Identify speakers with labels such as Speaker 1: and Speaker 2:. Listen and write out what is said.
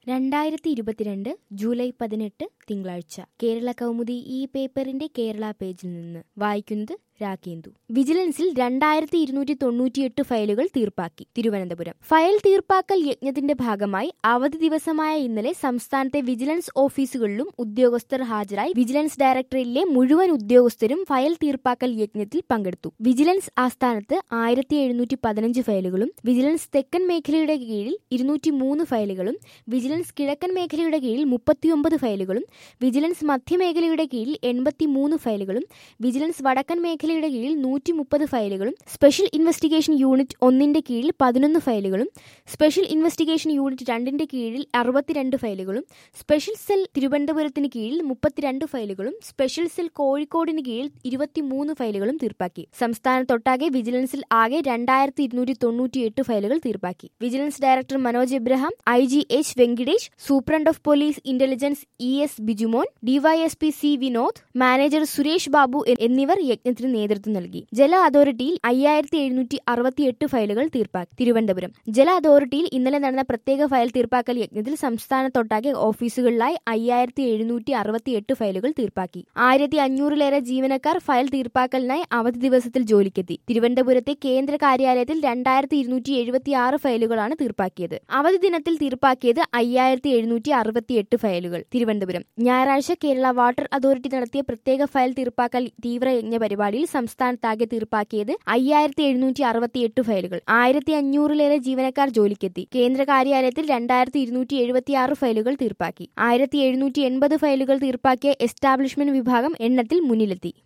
Speaker 1: രണ്ടായിരത്തി ഇരുപത്തിരണ്ട് ജൂലൈ പതിനെട്ട് തിങ്കളാഴ്ച കേരള കൗമുദി ഈ പേപ്പറിന്റെ കേരള പേജിൽ നിന്ന് വായിക്കുന്നത് രാകേന്ദു വിജിലൻസിൽ രണ്ടായിരത്തി ഇരുന്നൂറ്റി തൊണ്ണൂറ്റിയെട്ട് ഫയലുകൾ തീർപ്പാക്കി തിരുവനന്തപുരം ഫയൽ തീർപ്പാക്കൽ യജ്ഞത്തിന്റെ ഭാഗമായി അവധി ദിവസമായ ഇന്നലെ സംസ്ഥാനത്തെ വിജിലൻസ് ഓഫീസുകളിലും ഉദ്യോഗസ്ഥർ ഹാജരായി വിജിലൻസ് ഡയറക്ടറേറ്റിലെ മുഴുവൻ ഉദ്യോഗസ്ഥരും ഫയൽ തീർപ്പാക്കൽ യജ്ഞത്തിൽ പങ്കെടുത്തു വിജിലൻസ് ആസ്ഥാനത്ത് ആയിരത്തി എഴുന്നൂറ്റി പതിനഞ്ച് ഫയലുകളും വിജിലൻസ് തെക്കൻ മേഖലയുടെ കീഴിൽ ഇരുന്നൂറ്റി മൂന്ന് ഫയലുകളും വിജിലൻസ് കിഴക്കൻ മേഖലയുടെ കീഴിൽ മുപ്പത്തിയൊമ്പത് ഫയലുകളും വിജിലൻസ് മധ്യമേഖലയുടെ കീഴിൽ എൺപത്തിമൂന്ന് ഫയലുകളും വിജിലൻസ് വടക്കൻ മേഖലയുടെ കീഴിൽ നൂറ്റി മുപ്പത് ഫയലുകളും സ്പെഷ്യൽ ഇൻവെസ്റ്റിഗേഷൻ യൂണിറ്റ് ഒന്നിന്റെ കീഴിൽ പതിനൊന്ന് ഫയലുകളും സ്പെഷ്യൽ ഇൻവെസ്റ്റിഗേഷൻ യൂണിറ്റ് രണ്ടിന്റെ കീഴിൽ അറുപത്തിരണ്ട് ഫയലുകളും സ്പെഷ്യൽ സെൽ തിരുവനന്തപുരത്തിന് കീഴിൽ മുപ്പത്തിരണ്ട് ഫയലുകളും സ്പെഷ്യൽ സെൽ കോഴിക്കോടിന് കീഴിൽ ഇരുപത്തിമൂന്ന് ഫയലുകളും തീർപ്പാക്കി സംസ്ഥാനത്തൊട്ടാകെ വിജിലൻസിൽ ആകെ രണ്ടായിരത്തി ഇരുന്നൂറ്റി തൊണ്ണൂറ്റിയെട്ട് ഫയലുകൾ തീർപ്പാക്കി vigilance director Manoj Abraham I G H Venkitesh superintendent of police intelligence E S Bijumon DYSP C Vinod manager Suresh Babu എന്നിവർ യജ്ഞത്തിന് നേതൃത്വം നൽകി ജല അതോറിറ്റിയിൽ അയ്യായിരത്തി എഴുന്നൂറ്റി അറുപത്തിയെട്ട് ഫയലുകൾ തീർപ്പാക്കി തിരുവനന്തപുരം ജല അതോറിറ്റിയിൽ ഇന്നലെ നടന്ന പ്രത്യേക ഫയൽ തീർപ്പാക്കൽ യജ്ഞത്തിൽ സംസ്ഥാനത്തൊട്ടാകെ ഓഫീസുകളിലായി അയ്യായിരത്തി എഴുന്നൂറ്റി അറുപത്തിയെട്ട് ഫയലുകൾ തീർപ്പാക്കി ആയിരത്തി അഞ്ഞൂറിലേറെ ജീവനക്കാർ ഫയൽ തീർപ്പാക്കലിനായി അവധി ദിവസത്തിൽ ജോലിക്കെത്തി തിരുവനന്തപുരത്തെ കേന്ദ്ര കാര്യാലയത്തിൽ രണ്ടായിരത്തി ഇരുന്നൂറ്റി എഴുപത്തി ആറ് ഫയലുകളാണ് തീർപ്പാക്കിയത് അവധി ദിനത്തിൽ തീർപ്പാക്കിയത് അയ്യായിരത്തി എഴുന്നൂറ്റി അറുപത്തിയെട്ട് ഫയലുകൾ തിരുവനന്തപുരം ഞായറാഴ്ച കേരള വാട്ടർ അതോറിറ്റി നടത്തിയ പ്രത്യേക ഫയൽ തീർപ്പാക്കൽ തീവ്രയജ്ഞ പരിപാടിയിൽ സംസ്ഥാനത്താകെ തീർപ്പാക്കിയത് അയ്യായിരത്തി എഴുന്നൂറ്റി അറുപത്തിയെട്ട് ഫയലുകൾ ആയിരത്തി അഞ്ഞൂറിലേറെ ജീവനക്കാർ ജോലിക്കെത്തി കേന്ദ്ര കാര്യാലയത്തിൽ രണ്ടായിരത്തി ഇരുന്നൂറ്റി എഴുപത്തിയാറ് ഫയലുകൾ തീർപ്പാക്കി ആയിരത്തി എഴുന്നൂറ്റി എൺപത് ഫയലുകൾ തീർപ്പാക്കിയ എസ്റ്റാബ്ലിഷ്മെന്റ് വിഭാഗം എണ്ണത്തിൽ മുന്നിലെത്തി